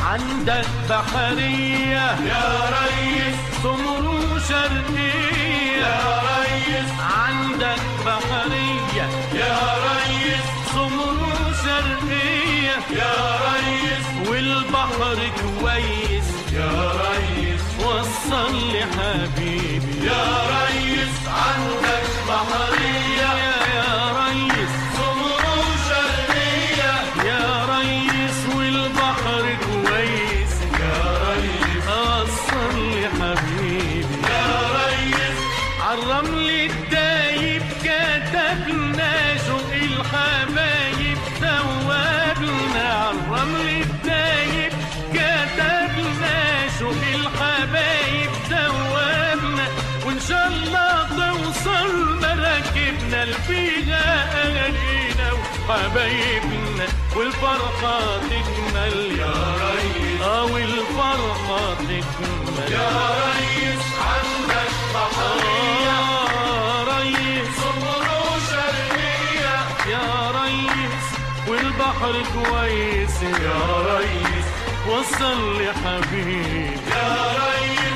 عندك بحرية يا ريس سمر وشرقية يا ريس عندك بحرية يا ريس سمر وشرقية يا ريس والبحر كويس يا ريس وصل لي حبيبي يا ريس عندك بحرية يا يا ريس سمر وشرقية يا ريس والبحر كويس يا ريس وصل لي حبيبي يا ريس عالرمل الدايب كتبنا شوق الحبايب ثوابنا عالرمل الدايب كتبنا شوق الحبايب ثوابنا وان شاء الله توصل مراكبنا لفيها اهالينا وحبايبنا والفرحة تكمل يا ريس اه والفرحة تكمل يا ريس عندك بحرية آه ريس سمر وشرقية يا ريس والبحر كويس يا ريس وصل لي حبيبي يا ريس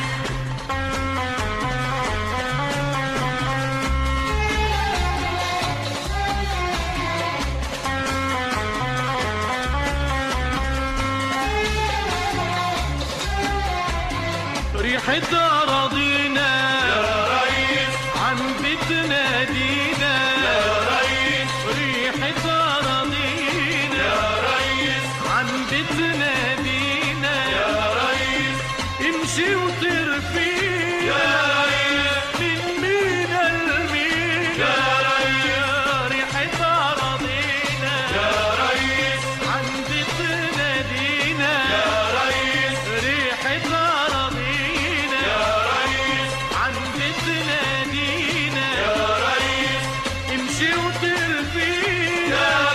ريحة أراضينا يا ريس عم بتنادينا يا ريس ريحة أراضينا يا ريس عم بتنادينا يا ريس امشي وطير فينا يا ريس من مينا لمينا يا ريس يا ريحة أراضينا يا ريس عم بتنادينا يا ريس ريحة أراضينا يا ريس عم بتنادينا يا ريس امشي وطير فينا يا